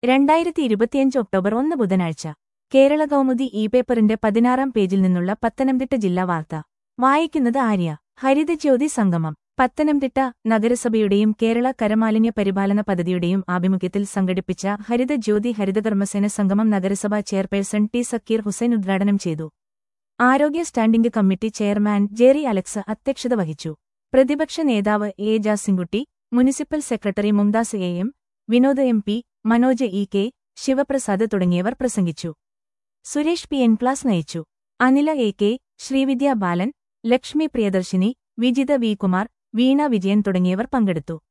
രണ്ടായിരത്തി ഇരുപത്തിയഞ്ച് ഒക്ടോബർ ഒന്ന് ബുധനാഴ്ച കേരള കൗമുദി ഇ പേപ്പറിന്റെ പതിനാറാം പേജിൽ നിന്നുള്ള പത്തനംതിട്ട ജില്ലാ വാർത്ത വായിക്കുന്നത് ആര്യ ഹരിതജ്യോതി സംഗമം പത്തനംതിട്ട നഗരസഭയുടെയും കേരള കരമാലിന്യ പരിപാലന പദ്ധതിയുടെയും ആഭിമുഖ്യത്തിൽ സംഘടിപ്പിച്ച ഹരിതജ്യോതി ഹരിതകർമ്മസേന സംഗമം നഗരസഭാ ചെയർപേഴ്സൺ ടി സക്കീർ ഹുസൈൻ ഉദ്ഘാടനം ചെയ്തു ആരോഗ്യ standing committee chairman Jerry Alex അധ്യക്ഷത വഹിച്ചു പ്രതിപക്ഷ നേതാവ് A Jasinkutty municipal secretary Mumtaz A M Vinod M P Manoj E K Sivaprasad തുടങ്ങിയവർ പ്രസംഗിച്ചു സുരേഷ് പി എൻ ക്ലാസ് നയിച്ചു Anila A K Sreevidya Balan Lakshmi Priyadarshini Vijitha V Kumar Veena Vijayan തുടങ്ങിയവർ പങ്കെടുത്തു